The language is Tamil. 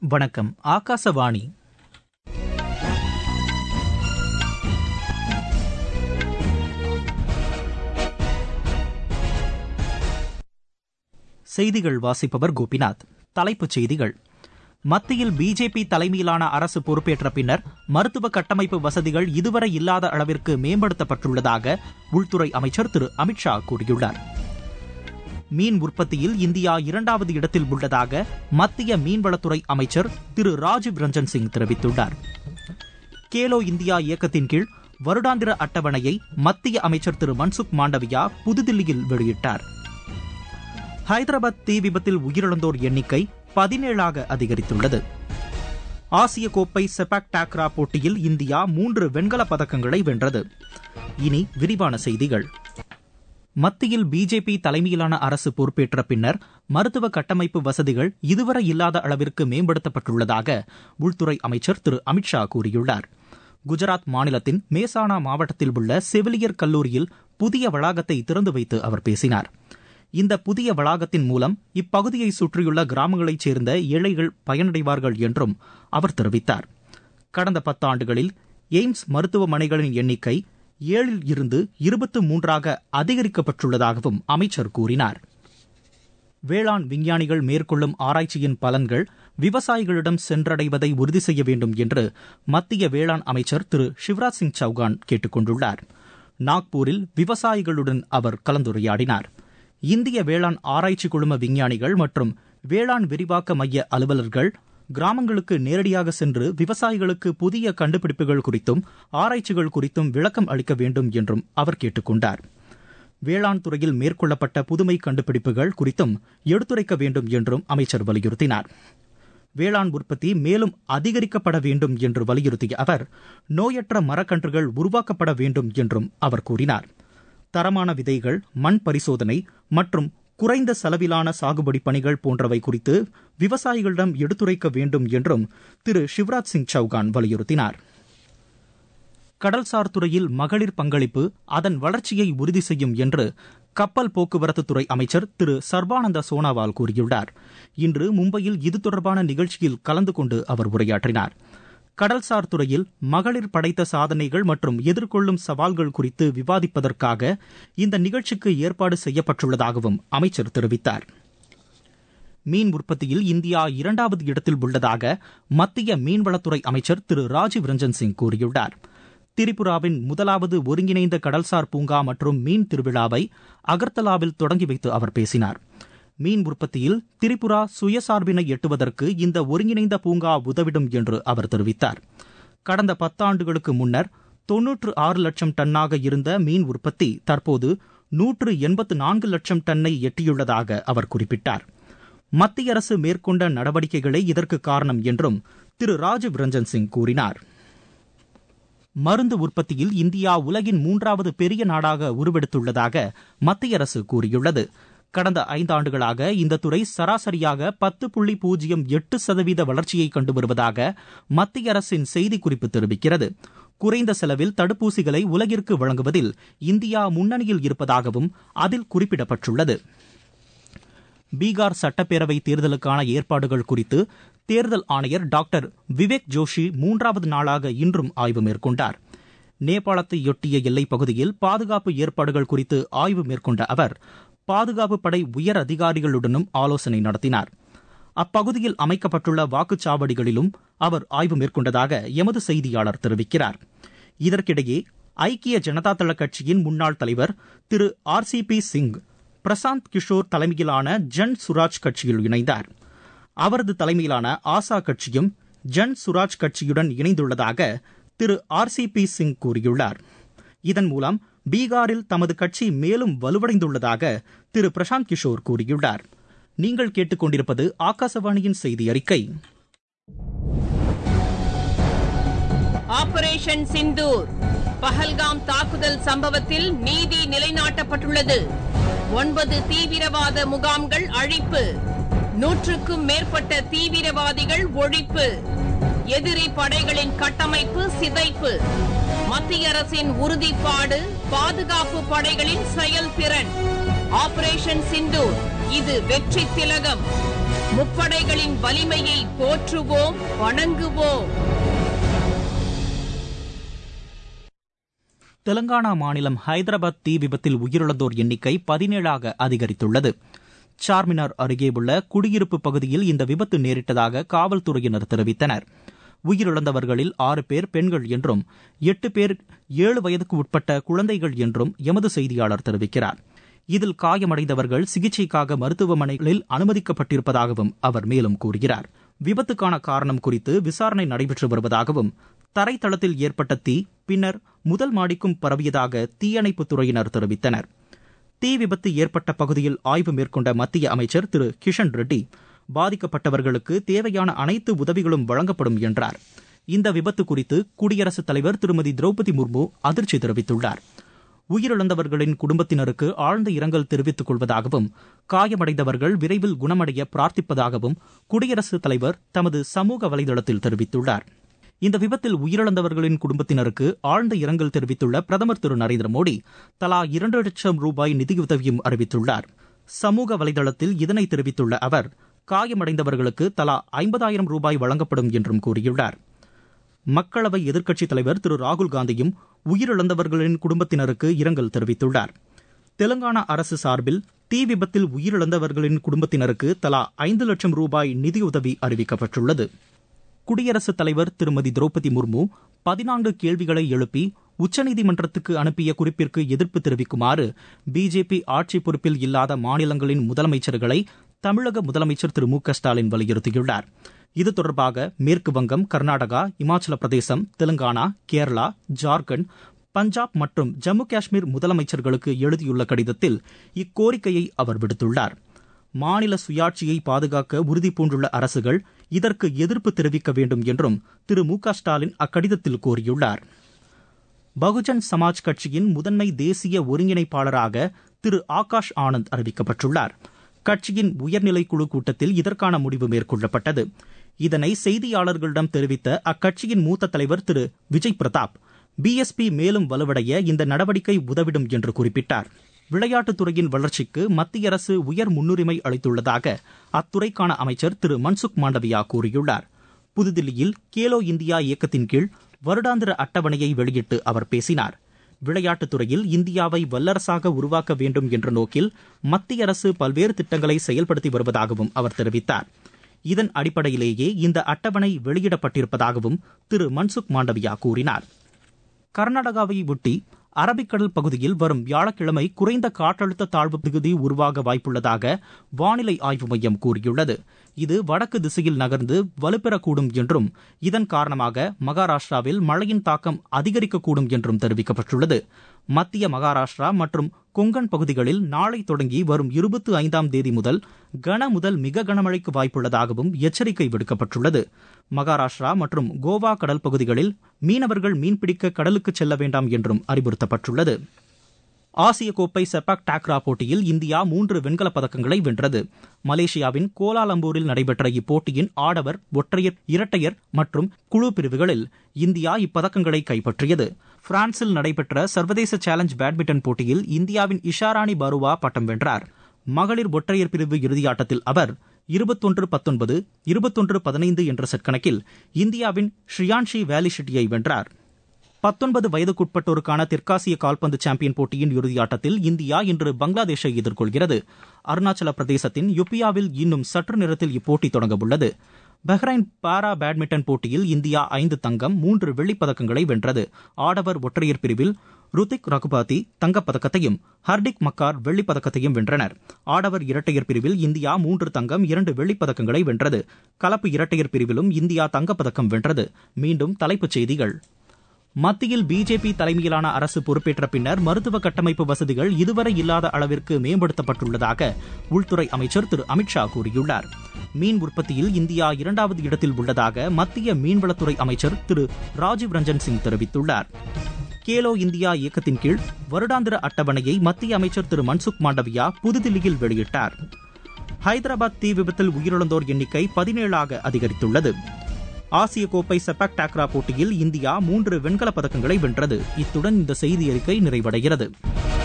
வணக்கம் ஆகாசவாணி செய்திகள் வாசிப்பவர் கோபிநாத் தலைப்புச் செய்திகள் மத்தியில் பிஜேபி தலைமையிலான அரசு பொறுப்பேற்ற பின்னர் மருத்துவ கட்டமைப்பு வசதிகள் இதுவரை இல்லாத அளவிற்கு மேம்படுத்தப்பட்டுள்ளதாக உள்துறை அமைச்சர் திரு அமித்ஷா கூறியுள்ளார் மீன் உற்பத்தியில் இந்தியா இரண்டாவது இடத்தில் உள்ளதாக மத்திய மீன்வளத்துறை அமைச்சர் திரு ராஜீவ் ரஞ்சன் சிங் தெரிவித்துள்ளார் கேலோ இந்தியா இயக்கத்தின் கீழ் வருடாந்திர அட்டவணையை மத்திய அமைச்சர் திரு மன்சுக் மாண்டவியா புதுதில்லியில் வெளியிட்டார் ஹைதராபாத் தீ விபத்தில் உயிரிழந்தோர் எண்ணிக்கை பதினேழாக அதிகரித்துள்ளது ஆசிய கோப்பை செபாக் டாக்ரா போட்டியில் இந்தியா மூன்று வெண்கலப் பதக்கங்களை வென்றது இனி விரிவான செய்திகள் மத்தியில் பிஜேபி தலைமையிலான அரசு பொறுப்பேற்ற பின்னர் மருத்துவ கட்டமைப்பு வசதிகள் இதுவரை இல்லாத அளவிற்கு மேம்படுத்தப்பட்டுள்ளதாக உள்துறை அமைச்சர் திரு அமித்ஷா கூறியுள்ளார் குஜராத் மாநிலத்தின் மேசானா மாவட்டத்தில் உள்ள செவிலியர் கல்லூரியில் புதிய வளாகத்தை திறந்து வைத்து அவர் பேசினார் இந்த புதிய வளாகத்தின் மூலம் இப்பகுதியை சுற்றியுள்ள கிராமங்களைச் சேர்ந்த ஏழைகள் பயனடைவார்கள் என்றும் அவர் தெரிவித்தார் கடந்த பத்தாண்டுகளில் எய்ம்ஸ் மருத்துவமனைகளின் எண்ணிக்கை ஏழில் இருந்து இருபத்து மூன்றாக அதிகரிக்கப்பட்டுள்ளதாகவும் அமைச்சர் கூறினார் வேளாண் விஞ்ஞானிகள் மேற்கொள்ளும் ஆராய்ச்சியின் பலன்கள் விவசாயிகளிடம் சென்றடைவதை உறுதி செய்ய வேண்டும் என்று மத்திய வேளாண் அமைச்சர் திரு சிவராஜ் சிங் சௌகான் கேட்டுக் கொண்டுள்ளார் நாக்பூரில் விவசாயிகளுடன் அவர் கலந்துரையாடினார் இந்திய வேளாண் ஆராய்ச்சி குழும விஞ்ஞானிகள் மற்றும் வேளாண் விரிவாக்க மைய அலுவலர்கள் கிராமங்களுக்கு நேரடியாக சென்று விவசாயிகளுக்கு புதிய கண்டுபிடிப்புகள் குறித்தும் ஆராய்ச்சிகள் குறித்தும் விளக்கம் அளிக்க வேண்டும் என்றும் அவர் கேட்டுக் கொண்டார் வேளாண் துறையில் மேற்கொள்ளப்பட்ட புதுமை கண்டுபிடிப்புகள் குறித்தும் எடுத்துரைக்க வேண்டும் என்றும் அமைச்சர் வலியுறுத்தினார் வேளாண் உற்பத்தி மேலும் அதிகரிக்கப்பட வேண்டும் என்று வலியுறுத்திய அவர் நோயற்ற மரக்கன்றுகள் உருவாக்கப்பட வேண்டும் என்றும் அவர் கூறினார் தரமான விதைகள் மண் பரிசோதனை மற்றும் குறைந்த செலவிலான சாகுபடி பணிகள் போன்றவை குறித்து விவசாயிகளிடம் எடுத்துரைக்க வேண்டும் என்றும் திரு சிவராஜ் சிங் சௌகான் வலியுறுத்தினார் கடல்சார் துறையில் மகளிர் பங்களிப்பு அதன் வளர்ச்சியை உறுதி செய்யும் என்று கப்பல் போக்குவரத்துத்துறை அமைச்சர் திரு சர்பானந்த சோனாவால் கூறியுள்ளார் இன்று மும்பையில் இது தொடர்பான நிகழ்ச்சியில் கலந்து கொண்டு அவர் உரையாற்றினார் கடல்சார் துறையில் மகளிர் படைத்த சாதனைகள் மற்றும் எதிர்கொள்ளும் சவால்கள் குறித்து விவாதிப்பதற்காக இந்த நிகழ்ச்சிக்கு ஏற்பாடு செய்யப்பட்டுள்ளதாகவும் அமைச்சர் தெரிவித்தார் மீன் உற்பத்தியில் இந்தியா இரண்டாவது இடத்தில் உள்ளதாக மத்திய மீன்வளத்துறை அமைச்சர் திரு ராஜீவ் ரஞ்சன் சிங் கூறியுள்ளார் திரிபுராவின் முதலாவது ஒருங்கிணைந்த கடல்சார் பூங்கா மற்றும் மீன் திருவிழாவை அகர்த்தலாவில் தொடங்கி வைத்து அவர் பேசினார் மீன் உற்பத்தியில் திரிபுரா சுயசார்பினை எட்டுவதற்கு இந்த ஒருங்கிணைந்த பூங்கா உதவிடும் என்று அவர் தெரிவித்தார் கடந்த பத்தாண்டுகளுக்கு முன்னர் தொன்னூற்று ஆறு லட்சம் டன்னாக இருந்த மீன் உற்பத்தி தற்போது நூற்று எண்பத்து நான்கு லட்சம் டன்னை எட்டியுள்ளதாக அவர் குறிப்பிட்டார் மத்திய அரசு மேற்கொண்ட நடவடிக்கைகளே இதற்கு காரணம் என்றும் திரு ராஜீவ் ரஞ்சன் சிங் கூறினார் மருந்து உற்பத்தியில் இந்தியா உலகின் மூன்றாவது பெரிய நாடாக உருவெடுத்துள்ளதாக மத்திய அரசு கூறியுள்ளது கடந்த ஐந்தாண்டுகளாக இந்த துறை சராசரியாக பத்து புள்ளி பூஜ்ஜியம் எட்டு சதவீத வளர்ச்சியை கண்டு வருவதாக மத்திய அரசின் செய்திக்குறிப்பு தெரிவிக்கிறது குறைந்த செலவில் தடுப்பூசிகளை உலகிற்கு வழங்குவதில் இந்தியா முன்னணியில் இருப்பதாகவும் அதில் குறிப்பிடப்பட்டுள்ளது பீகார் சட்டப்பேரவை தேர்தலுக்கான ஏற்பாடுகள் குறித்து தேர்தல் ஆணையர் டாக்டர் விவேக் ஜோஷி மூன்றாவது நாளாக இன்றும் ஆய்வு மேற்கொண்டார் நேபாளத்தையொட்டிய எல்லைப் பகுதியில் பாதுகாப்பு ஏற்பாடுகள் குறித்து ஆய்வு மேற்கொண்ட அவர் பாதுகாப்பு படை உயர் அதிகாரிகளுடனும் ஆலோசனை நடத்தினார் அப்பகுதியில் அமைக்கப்பட்டுள்ள வாக்குச்சாவடிகளிலும் அவர் ஆய்வு மேற்கொண்டதாக எமது செய்தியாளர் தெரிவிக்கிறார் இதற்கிடையே ஐக்கிய ஜனதா தள கட்சியின் முன்னாள் தலைவர் திரு R C P Singh Prashant Kishor தலைமையிலான ஜன் சுராஜ் கட்சியில் இணைந்தார் அவரது தலைமையிலான ஆசா கட்சியும் ஜன் சுராஜ் கட்சியுடன் இணைந்துள்ளதாக திரு ஆர் சி பி சிங் கூறியுள்ளார் இதன் மூலம் பீகாரில் தமது கட்சி மேலும் வலுவடைந்துள்ளதாக திரு பிரசாந்த் கிஷோர் கூறியுள்ளார் நீங்கள் கேட்டுக்கொண்டிருப்பது ஆகாசவாணியின் செய்தி அறிக்கை ஆபரேஷன் சிந்தூர் பஹல்காம் தாக்குதல் சம்பவத்தில் நீதி நிலைநாட்டப்பட்டுள்ளது ஒன்பது தீவிரவாத முகாம்கள் அழிப்பு நூற்றுக்கும் மேற்பட்ட தீவிரவாதிகள் ஒழிப்பு எதிரி படைகளின் கட்டமைப்பு சிதைப்பு மத்திய அரசின் உறுதிப்பாடு பாதுகாப்பு படைகளின் செயல்திறன் ஆபரேஷன் சிந்தூர் இது வெற்றி திலகம் முப்படைகளின் வலிமையை போற்றுவோம் வணங்குவோம் தெலங்கானா மாநிலம் ஹைதராபாத் தீ விபத்தில் உயிரிழந்தோர் எண்ணிக்கை பதினேழாக அதிகரித்துள்ளது சார்மினார் அருகே உள்ள குடியிருப்பு பகுதியில் இந்த விபத்து நேரிட்டதாக காவல்துறையினர் தெரிவித்தனர் உயிரிழந்தவர்களில் ஆறு பேர் பெண்கள் என்றும் எட்டு பேர் ஏழு வயதுக்கு உட்பட்ட குழந்தைகள் என்றும் எமது செய்தியாளர் தெரிவிக்கிறார் இதில் காயமடைந்தவர்கள் சிகிச்சைக்காக மருத்துவமனைகளில் அனுமதிக்கப்பட்டிருப்பதாகவும் அவர் மேலும் கூறுகிறார் விபத்துக்கான காரணம் குறித்து விசாரணை நடைபெற்று வருவதாகவும் தரைத்தளத்தில் ஏற்பட்ட தீ பின்னர் முதல் மாடிக்கும் பரவியதாக தீயணைப்புத் துறையினர் தெரிவித்தனர் தீ விபத்து ஏற்பட்ட பகுதியில் ஆய்வு மேற்கொண்ட மத்திய அமைச்சர் திரு கிஷன் ரெட்டி பாதிக்கப்பட்டவர்களுக்கு தேவையான அனைத்து உதவிகளும் வழங்கப்படும் என்றார் இந்த விபத்து குறித்து குடியரசுத் தலைவர் திருமதி திரௌபதி முர்மு அதிர்ச்சி தெரிவித்துள்ளார் உயிரிழந்தவர்களின் குடும்பத்தினருக்கு ஆழ்ந்த இரங்கல் தெரிவித்துக் கொள்வதாகவும் காயமடைந்தவர்கள் விரைவில் குணமடைய பிரார்த்திப்பதாகவும் குடியரசுத் தலைவர் தமது சமூக வலைதளத்தில் தெரிவித்துள்ளார் இந்த விபத்தில் உயிரிழந்தவர்களின் குடும்பத்தினருக்கு ஆழ்ந்த இரங்கல் தெரிவித்துள்ள பிரதமர் திரு நரேந்திர மோடி தலா இரண்டு லட்சம் ரூபாய் நிதியுதவியும் அறிவித்துள்ளார் சமூக வலைதளத்தில் இதனை தெரிவித்துள்ள அவர் காயமடைந்தவர்களுக்கு தலா ஐம்பதாயிரம் ரூபாய் வழங்கப்படும் என்றும் கூறியுள்ளார் மக்களவை எதிர்க்கட்சித் தலைவர் திரு ராகுல் காந்தியும் உயிரிழந்தவர்களின் குடும்பத்தினருக்கு இரங்கல் தெரிவித்துள்ளார் தெலங்கானா அரசு சார்பில் தீ விபத்தில் உயிரிழந்தவர்களின் குடும்பத்தினருக்கு தலா ஐந்து லட்சம் ரூபாய் நிதியுதவி அறிவிக்கப்பட்டுள்ளது குடியரசுத் தலைவர் திருமதி திரௌபதி முர்மு பதினான்கு கேள்விகளை எழுப்பி உச்சநீதிமன்றத்துக்கு அனுப்பிய குறிப்பிற்கு எதிர்ப்பு தெரிவிக்குமாறு பிஜேபி ஆட்சி பொறுப்பில் இல்லாத மாநிலங்களின் முதலமைச்சர்களை தமிழக முதலமைச்சர் திரு மு க ஸ்டாலின் வலியுறுத்தியுள்ளார் இது தொடர்பாக மேற்கு வங்கம் கர்நாடகா இமாச்சல பிரதேசம் தெலுங்கானா கேரளா ஜார்க்கண்ட் பஞ்சாப் மற்றும் ஜம்மு காஷ்மீர் முதலமைச்சர்களுக்கு எழுதியுள்ள கடிதத்தில் இக்கோரிக்கையை அவர் விடுத்துள்ளார் மாநில சுயாட்சியை பாதுகாக்க உறுதிபூண்டுள்ள அரசுகள் இதற்கு எதிர்ப்பு தெரிவிக்க வேண்டும் என்றும் திரு மு க ஸ்டாலின் அக்கடிதத்தில் கோரியுள்ளார் பகுஜன் சமாஜ் கட்சியின் முதன்மை தேசிய ஒருங்கிணைப்பாளராக திரு ஆகாஷ் ஆனந்த் அறிவிக்கப்பட்டுள்ளார் கட்சியின் உயர்நிலை குழு கூட்டத்தில் இதற்கான முடிவு மேற்கொள்ளப்பட்டது இதனை செய்தியாளர்களிடம் தெரிவித்த அக்கட்சியின் மூத்த தலைவர் திரு விஜய் பிரதாப் பிஎஸ்பி மேலும் வலுவடைய இந்த நடவடிக்கை உதவிடும் என்று குறிப்பிட்டார் விளையாட்டுத்துறையின் வளர்ச்சிக்கு மத்திய அரசு உயர் முன்னுரிமை அளித்துள்ளதாக அத்துறைக்கான அமைச்சர் திரு மன்சுக் மாண்டவியா கூறியுள்ளார் புதுதில்லியில் கேலோ இந்தியா இயக்கத்தின் கீழ் வருடாந்திர அட்டவணையை வெளியிட்டு அவர் பேசினார் விளையாட்டுத் துறையில் இந்தியாவை வல்லரசாக உருவாக்க வேண்டும் என்ற நோக்கில் மத்திய அரசு பல்வேறு திட்டங்களை செயல்படுத்தி வருவதாகவும் அவர் தெரிவித்தார் இதன் அடிப்படையிலேயே இந்த அட்டவணை வெளியிடப்பட்டிருப்பதாகவும் திரு மன்சுக் மாண்டவியா கூறினார் கர்நாடகாவை ஒட்டி அரபிக்கடல் பகுதியில் வரும் வியாழக்கிழமை குறைந்த காற்றழுத்த தாழ்வு பகுதி உருவாக வாய்ப்புள்ளதாக வானிலை ஆய்வு மையம் கூறியுள்ளது இது வடக்கு திசையில் நகர்ந்து வலுப்பெறக்கூடும் என்றும் இதன் காரணமாக மகாராஷ்டிராவில் மழையின் தாக்கம் அதிகரிக்கக்கூடும் என்றும் தெரிவிக்கப்பட்டுள்ளது மத்திய மகாராஷ்டிரா மற்றும் கொங்கன் பகுதிகளில் நாளை தொடங்கி வரும் இருபத்தி ஐந்தாம் தேதி முதல் கன முதல் மிக கனமழைக்கு வாய்ப்புள்ளதாகவும் எச்சரிக்கை விடுக்கப்பட்டுள்ளது மகாராஷ்டிரா மற்றும் கோவா கடல் பகுதிகளில் மீனவர்கள் மீன்பிடிக்க கடலுக்கு செல்ல வேண்டாம் என்றும் அறிவுறுத்தப்பட்டுள்ளது ஆசிய கோப்பை செப்பாக் டாக்ரா போட்டியில் இந்தியா மூன்று வெண்கலப் பதக்கங்களை வென்றது மலேசியாவின் கோலாலம்பூரில் நடைபெற்ற இப்போட்டியின் ஆடவர் ஒற்றையர் இரட்டையர் மற்றும் குழு பிரிவுகளில் இந்தியா இப்பதக்கங்களை கைப்பற்றியது பிரான்சில் நடைபெற்ற சர்வதேச சேலஞ்ச் பேட்மிண்டன் போட்டியில் இந்தியாவின் இஷாராணி பருவா பட்டம் வென்றார் மகளிர் ஒற்றையர் பிரிவு இறுதியாட்டத்தில் அவர் இருபத்தொன்று பத்தொன்பது இருபத்தொன்று பதினைந்து என்ற செட் கணக்கில் இந்தியாவின் ஸ்ரீயான்ஷி வேலி ஷெட்டியை வென்றார் பத்தொன்பது வயதுக்குட்பட்டோருக்கான தெற்காசிய கால்பந்து சாம்பியன் போட்டியின் இறுதியாட்டத்தில் இந்தியா இன்று பங்களாதேஷை எதிர்கொள்கிறது அருணாச்சல பிரதேசத்தின் யுப்பியாவில் இன்னும் சற்று நேரத்தில் இப்போட்டி தொடங்கவுள்ளது பஹ்ரைன் பாரா பேட்மிண்டன் போட்டியில் இந்தியா ஐந்து தங்கம் மூன்று வெள்ளிப் பதக்கங்களை வென்றது ஆடவர் ஒற்றையர் பிரிவில் ருத்திக் ரகுபாதி தங்கப்பதக்கத்தையும் ஹர்டிக் மக்கார் வெள்ளிப் பதக்கத்தையும் வென்றனர் ஆடவர் இரட்டையர் பிரிவில் இந்தியா மூன்று தங்கம் இரண்டு வெள்ளிப் பதக்கங்களை வென்றது கலப்பு இரட்டையர் பிரிவிலும் இந்தியா தங்கப்பதக்கம் வென்றது மீண்டும் தலைப்புச் செய்திகள் மத்தியில் பிஜேபி தலைமையிலான அரசு பொறுப்பேற்ற பின்னர் மருத்துவ கட்டமைப்பு வசதிகள் இதுவரை இல்லாத அளவிற்கு மேம்படுத்தப்பட்டுள்ளதாக உள்துறை அமைச்சர் திரு அமித்ஷா கூறியுள்ளார் மீன் உற்பத்தியில் இந்தியா இரண்டாவது இடத்தில் உள்ளதாக மத்திய மீன்வளத்துறை அமைச்சர் திரு ராஜீவ் ரஞ்சன் சிங் தெரிவித்துள்ளார் கேலோ இந்தியா இயக்கத்தின் கீழ் வருடாந்திர அட்டவணையை மத்திய அமைச்சர் திரு மன்சுக் மாண்டவியா புதுதில்லியில் வெளியிட்டார் ஹைதராபாத் தீ விபத்தில் உயிரிழந்தோர் எண்ணிக்கை பதினேழாக அதிகரித்துள்ளது ஆசிய கோப்பை செப்பாக் டாக்ரா போட்டியில் இந்தியா மூன்று வெண்கலப் பதக்கங்களை வென்றது இத்துடன் இந்த செய்தி அறிக்கை நிறைவடைகிறது